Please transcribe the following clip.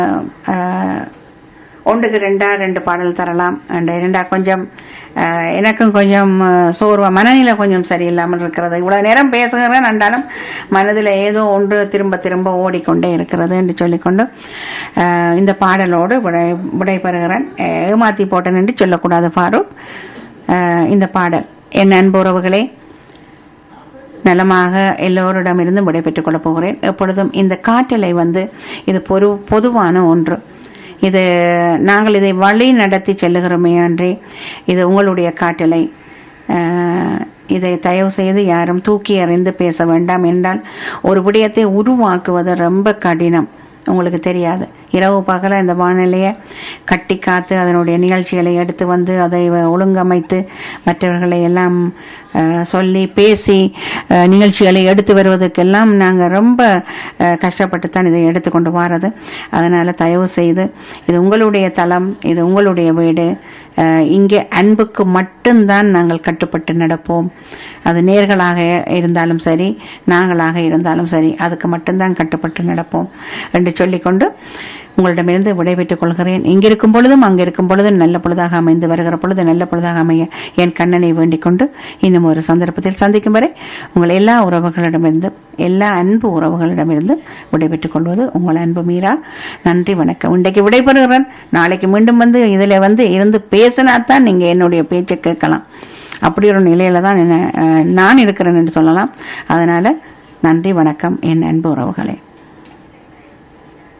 அஹ், ஒன்றுக்கு ரெண்டா ரெண்டு பாடல் தரலாம் and ரெண்டா கொஞ்சம் அஹ், எனக்கும் கொஞ்சம் அஹ், சோர்வா மனநிலை கொஞ்சம் சரியில்லாமல் இருக்கிறது இவ்வளவு நேரம் பேசுகிறேன் என்றாலும் மனதில் ஏதோ ஒன்று திரும்ப திரும்ப ஓடிக்கொண்டே இருக்கிறது என்று சொல்லிக்கொண்டு அஹ், இந்த பாடலோடு விடை விடைபெறுகிறேன் அஹ், ஏமாத்தி போட்டேன் என்று சொல்லக்கூடாது ஃபாரூக் அஹ், இந்த பாடல் என் அன்பு உறவுகளே நலமாக எல்லோரிடமிருந்து விடைபெற்றுக் கொள்ளப் போகிறேன் எப்பொழுதும் இந்த காற்றலை வந்து இது பொது பொதுவான ஒன்று இது நாங்கள் இதை வழி நடத்தி செல்லுகிறோமே அன்றி இது உங்களுடைய காற்றலை அஹ், இதை தயவு செய்து யாரும் தூக்கி எறிந்து பேச வேண்டாம் என்றால் ஒரு விடயத்தை உருவாக்குவது ரொம்ப கடினம் உங்களுக்கு தெரியாது இரவு பகல இந்த வானிலையை கட்டி காத்து அதனுடைய நிகழ்ச்சிகளை எடுத்து வந்து அதை வ- ஒழுங்கமைத்து மற்றவர்களை எல்லாம் அஹ், சொல்லி பேசி அஹ், நிகழ்ச்சிகளை எடுத்து வருவதற்கெல்லாம் நாங்கள் ரொம்ப அஹ், கஷ்டப்பட்டு தான் இதை எடுத்துக்கொண்டு வாரது அதனால தயவு செய்து இது உங்களுடைய தளம் இது உங்களுடைய வீடு அஹ், இங்கே அன்புக்கு மட்டும்தான் நாங்கள் கட்டுப்பட்டு நடப்போம் அது நேர்களாக இருந்தாலும் சரி நாங்களாக இருந்தாலும் சரி அதுக்கு மட்டும்தான் கட்டுப்பட்டு நடப்போம் என்று சொல்லிக்கொண்டு உங்களிடமிருந்து விடைபெற்றுக் கொள்கிறேன் இங்கிருக்கும் பொழுதும் அங்கிருக்கும் பொழுதும் நல்ல பொழுதாக அமைந்து வருகிற பொழுது நல்ல பொழுதாக அமைய என் கண்ணனை வேண்டிக் கொண்டு இன்னும் ஒரு சந்தர்ப்பத்தில் சந்திக்கும் வரை உங்கள் எல்லா உறவுகளிடமிருந்து எல்லா அன்பு உறவுகளிடமிருந்து விடைபெற்றுக் கொள்வது உங்கள் அன்பு மீரா நன்றி வணக்கம் இன்றைக்கு விடைபெறுகிறேன் நாளைக்கு மீண்டும் வந்து இதுல வந்து இருந்து பேசினாதான் நீங்க என்னுடைய பேச்சை கேட்கலாம் அப்படி ஒரு நிலையில தான் என்ன, அஹ், நான் இருக்கிறேன் என்று சொல்லலாம் அதனால நன்றி வணக்கம் என் அன்பு உறவுகளே